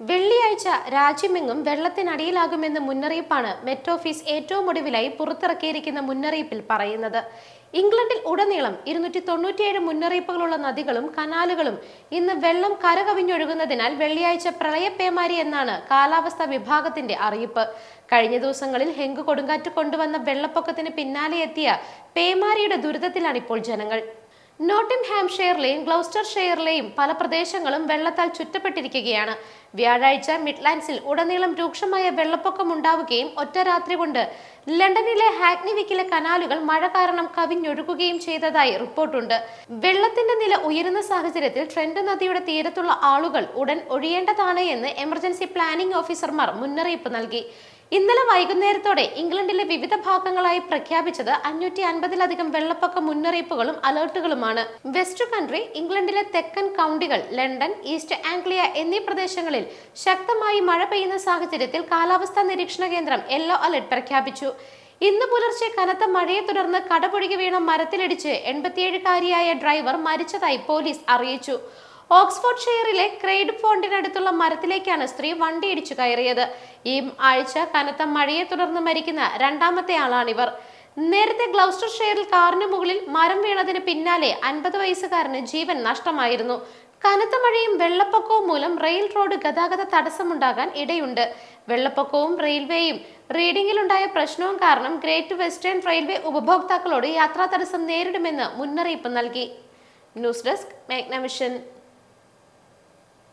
വെള്ളിയാഴ്ച രാജ്യമെങ്ങും വെള്ളത്തിനടിയിലാകുമെന്ന മുന്നറിയിപ്പാണ് മെറ്റ് ഓഫീസ് ഏറ്റവും ഒടുവിലായി പുറത്തിറക്കിയിരിക്കുന്ന മുന്നറിയിപ്പിൽ പറയുന്നത് ഇംഗ്ലണ്ടിൽ ഉടനീളം ഇരുന്നൂറ്റി തൊണ്ണൂറ്റിയേഴ് മുന്നറിയിപ്പുകളുള്ള നദികളും കനാലുകളും ഇന്ന് വെള്ളം കരകവിഞ്ഞൊഴുകുന്നതിനാൽ വെള്ളിയാഴ്ച പ്രളയപ്പേമാരി എന്നാണ് കാലാവസ്ഥാ വിഭാഗത്തിന്റെ അറിയിപ്പ് കഴിഞ്ഞ ദിവസങ്ങളിൽ ഹെങ്ക് കൊടുങ്കാറ്റ് കൊണ്ടുവന്ന വെള്ളപ്പൊക്കത്തിന് പിന്നാലെ എത്തിയ പേമാരിയുടെ ദുരിതത്തിലാണ് ഇപ്പോൾ ജനങ്ങൾ നോട്ടിം ഹാംഷെയറിലെയും ഗ്ലൗസ്റ്റർ ഷെയറിലെയും പല പ്രദേശങ്ങളും വെള്ളത്താൽ ചുറ്റപ്പെട്ടിരിക്കുകയാണ് വ്യാഴാഴ്ച മിഡ്ലാൻഡ്സിൽ ഉടനീളം രൂക്ഷമായ വെള്ളപ്പൊക്കം ഉണ്ടാവുകയും ഒറ്റ രാത്രി കൊണ്ട് ലണ്ടനിലെ ഹാഗ്നിവിക്കിലെ കനാലുകൾ മഴ കാരണം കവിഞ്ഞൊഴുകുകയും ചെയ്തതായി റിപ്പോർട്ടുണ്ട് വെള്ളത്തിന്റെ നില ഉയരുന്ന സാഹചര്യത്തിൽ ട്രെൻഡ് നദിയുടെ തീരത്തുള്ള ആളുകൾ ഉടൻ ഒഴിയേണ്ടതാണ് എന്ന് എമർജൻസി പ്ലാനിംഗ് ഓഫീസർമാർ മുന്നറിയിപ്പ് നൽകി ഇന്നലെ വൈകുന്നേരത്തോടെ ഇംഗ്ലണ്ടിലെ വിവിധ ഭാഗങ്ങളായി പ്രഖ്യാപിച്ചത് അഞ്ഞൂറ്റി അൻപതിലധികം വെള്ളപ്പൊക്ക മുന്നറിയിപ്പുകളും അലർട്ടുകളുമാണ് വെസ്റ്റ് കൺട്രി ഇംഗ്ലണ്ടിലെ തെക്കൻ കൗണ്ടികൾ ലണ്ടൻ ഈസ്റ്റ് ആംഗ്ലിയ എന്നീ പ്രദേശങ്ങളിൽ ശക്തമായി മഴ പെയ്യുന്ന സാഹചര്യത്തിൽ കാലാവസ്ഥാ നിരീക്ഷണ കേന്ദ്രം യെല്ലോ അലർട്ട് പ്രഖ്യാപിച്ചു ഇന്ന് പുലർച്ചെ കനത്ത മഴയെ തുടർന്ന് കടപുഴകി വീണ മരത്തിലിടിച്ച് എൺപത്തിയേഴുകാരിയായ ഡ്രൈവർ മരിച്ചതായി പോലീസ് അറിയിച്ചു ഓക്സ്ഫോർഡ് ഷെയറിലെ ക്രെയ്ഡ് ഫോണ്ടിനടുത്തുള്ള മരത്തിലേക്കാണ് സ്ത്രീ വണ്ടിയിടിച്ചു കയറിയത് ഈ ആഴ്ച കനത്ത മഴയെ തുടർന്ന് മരിക്കുന്ന രണ്ടാമത്തെ ആളാണിവർ നേരത്തെ ഗ്ലൗസ്റ്റർ ഷെയറിൽ കാറിന് മുകളിൽ മരം വീണതിന് പിന്നാലെ അൻപത് വയസ്സുകാരന് ജീവൻ നഷ്ടമായിരുന്നു കനത്ത മഴയും വെള്ളപ്പൊക്കവും മൂലം റെയിൽ റോഡ് ഗതാഗത തടസ്സമുണ്ടാകാൻ ഇടയുണ്ട് വെള്ളപ്പൊക്കവും റെയിൽവേയും റീഡിംഗിലുണ്ടായ പ്രശ്നവും കാരണം ഗ്രേറ്റ് വെസ്റ്റേൺ റെയിൽവേ ഉപഭോക്താക്കളോട് യാത്രാ തടസ്സം നേരിടുമെന്ന് മുന്നറിയിപ്പ് നൽകി ന്യൂസ് ഡെസ്ക് മേഗ്നവിഷൻ